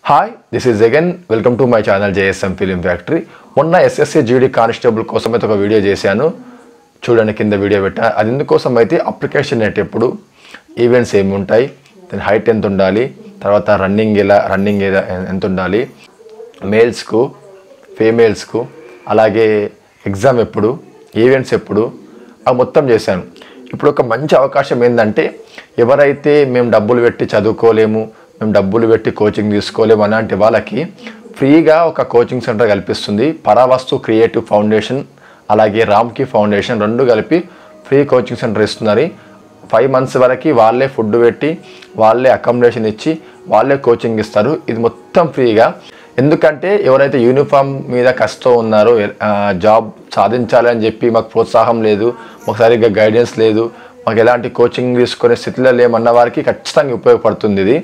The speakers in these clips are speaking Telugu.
hi this is again welcome to my channel JSM film factory మొన్న ఎస్ఎస్సి జీడీ కానిస్టేబుల్ కోసం అయితే ఒక వీడియో చేశాను చూడండి కింద వీడియో పెట్టా అది ఎందుకోసం అయితే అప్లికేషన్ నెట్ ఎప్పుడు ఈవెంట్స్ ఏమి ఉంటాయి దాని హైట్ ఎంత ఉండాలి తర్వాత రన్నింగ్ ఎలా రన్నింగ్ ఎలా ఎంత ఉండాలి మేల్స్కు ఫీమేల్స్కు అలాగే ఎగ్జామ్ ఎప్పుడు ఈవెంట్స్ ఎప్పుడు అవి మొత్తం చేశాను ఇప్పుడు ఒక మంచి అవకాశం ఏంటంటే ఎవరైతే మేము డబ్బులు పెట్టి చదువుకోలేము మేము డబ్బులు పెట్టి కోచింగ్ తీసుకోలేము అలాంటి వాళ్ళకి ఫ్రీగా ఒక కోచింగ్ సెంటర్ కల్పిస్తుంది పరావస్తు క్రియేటివ్ ఫౌండేషన్ అలాగే రామ్కి ఫౌండేషన్ రెండు కలిపి ఫ్రీ కోచింగ్ సెంటర్ ఇస్తున్నారు ఫైవ్ మంత్స్ వరకు వాళ్ళే ఫుడ్ పెట్టి వాళ్ళే అకామిడేషన్ ఇచ్చి వాళ్ళే కోచింగ్ ఇస్తారు ఇది మొత్తం ఫ్రీగా ఎందుకంటే ఎవరైతే యూనిఫామ్ మీద కష్టం ఉన్నారో ఆ, జాబ్ సాధించాలి అని చెప్పి మాకు ప్రోత్సాహం లేదు మాకు సరిగ్గా గైడెన్స్ లేదు మాకు ఎలాంటి కోచింగ్ తీసుకునే స్థితిలో లేమన్న వారికి ఖచ్చితంగా ఉపయోగపడుతుంది ఇది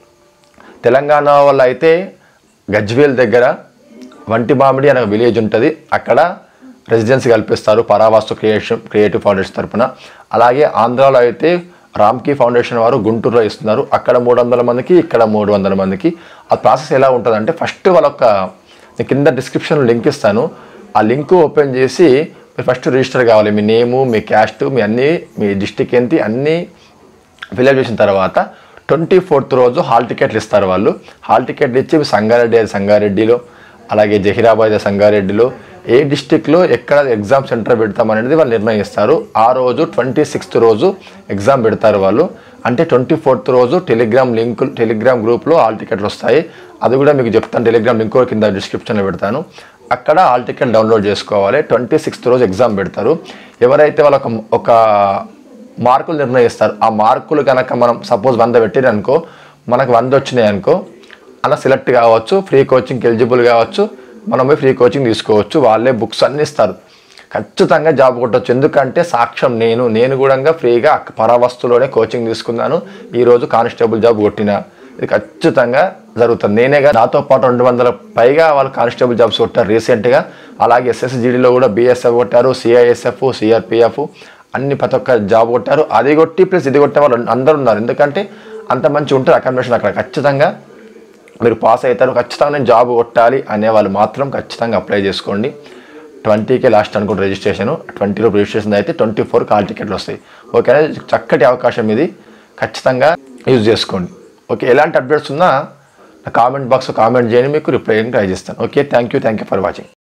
తెలంగాణ వాళ్ళు అయితే గజ్వేల్ దగ్గర వంటి మామిడి అనే విలేజ్ ఉంటుంది అక్కడ రెసిడెన్సీ కల్పిస్తారు పరావాస్తు క్రియేషన్ క్రియేటివ్ ఫౌండేషన్ తరపున అలాగే ఆంధ్రాలో అయితే రామ్కీ ఫౌండేషన్ వారు గుంటూరులో ఇస్తున్నారు అక్కడ మూడు వందల మందికి ఇక్కడ మూడు వందల మందికి ఆ ప్రాసెస్ ఎలా ఉంటుందంటే ఫస్ట్ వాళ్ళొక నేను కింద డిస్క్రిప్షన్లో లింక్ ఇస్తాను ఆ లింక్ ఓపెన్ చేసి మీరు ఫస్ట్ రిజిస్టర్ కావాలి మీ నేము మీ క్యాస్ట్ మీ అన్నీ మీ డిస్టిక్ ఏంటి అన్నీ ఫిల్అప్ చేసిన తర్వాత ట్వంటీ ఫోర్త్ రోజు హాల్ టికెట్లు ఇస్తారు వాళ్ళు హాల్ టికెట్లు ఇచ్చి సంగారెడ్డి అయితే సంగారెడ్డిలో అలాగే జహీరాబాద్ అయితే సంగారెడ్డిలో ఏ డిస్టిక్లో ఎక్కడ ఎగ్జామ్ సెంటర్ పెడతామనేది వాళ్ళు నిర్ణయిస్తారు ఆ రోజు ట్వంటీ సిక్స్త్ రోజు ఎగ్జామ్ పెడతారు వాళ్ళు అంటే ట్వంటీ ఫోర్త్ రోజు టెలిగ్రామ్ లింక్ టెలిగ్రామ్ గ్రూప్లో హాల్ టికెట్లు వస్తాయి అది కూడా మీకు చెప్తాను టెలిగ్రామ్ లింక్ కూడా కింద డిస్క్రిప్షన్లో పెడతాను అక్కడ హాల్ టికెట్ డౌన్లోడ్ చేసుకోవాలి ట్వంటీ సిక్స్త్ రోజు ఎగ్జామ్ పెడతారు ఎవరైతే వాళ్ళ ఒక మార్కులు నిర్ణయిస్తారు ఆ మార్కులు కనుక మనం సపోజ్ వంద పెట్టిరు అనుకో మనకు వంద వచ్చినాయి అనుకో అలా సెలెక్ట్ కావచ్చు ఫ్రీ కోచింగ్కి ఎలిజిబుల్ కావచ్చు మనం పోయి ఫ్రీ కోచింగ్ తీసుకోవచ్చు వాళ్ళే బుక్స్ అన్నీ ఇస్తారు ఖచ్చితంగా జాబ్ కొట్టవచ్చు ఎందుకంటే సాక్ష్యం నేను నేను కూడా ఫ్రీగా పరావస్తులోనే కోచింగ్ తీసుకున్నాను ఈరోజు కానిస్టేబుల్ జాబ్ కొట్టిన ఇది ఖచ్చితంగా జరుగుతుంది నేనేగా నాతో పాటు రెండు వందల పైగా వాళ్ళు కానిస్టేబుల్ జాబ్స్ కొట్టారు రీసెంట్గా అలాగే ఎస్ఎస్జిడిలో కూడా బీఎస్ఎఫ్ కొట్టారు సిఐఎస్ఎఫ్ సిఆర్పిఎఫ్ అన్ని ప్రతి ఒక్క జాబ్ కొట్టారు అది కొట్టి ప్లస్ ఇది కొట్టే వాళ్ళు అందరూ ఉన్నారు ఎందుకంటే అంత మంచి ఉంటుంది అకామిడేషన్ అక్కడ ఖచ్చితంగా మీరు పాస్ అవుతారు ఖచ్చితంగా నేను జాబ్ కొట్టాలి అనే వాళ్ళు మాత్రం ఖచ్చితంగా అప్లై చేసుకోండి ట్వంటీకే లాస్ట్ అనుకుంటే రిజిస్ట్రేషన్ ట్వంటీలో రిజిస్ట్రేషన్ అయితే ట్వంటీ ఫోర్ కాల్ టికెట్లు వస్తాయి ఓకేనా చక్కటి అవకాశం ఇది ఖచ్చితంగా యూజ్ చేసుకోండి ఓకే ఎలాంటి అప్డేట్స్ ఉన్నా నా కామెంట్ బాక్స్ కామెంట్ చేయండి మీకు రిప్లై ట్రై చేస్తాను okay thank you thank you for watching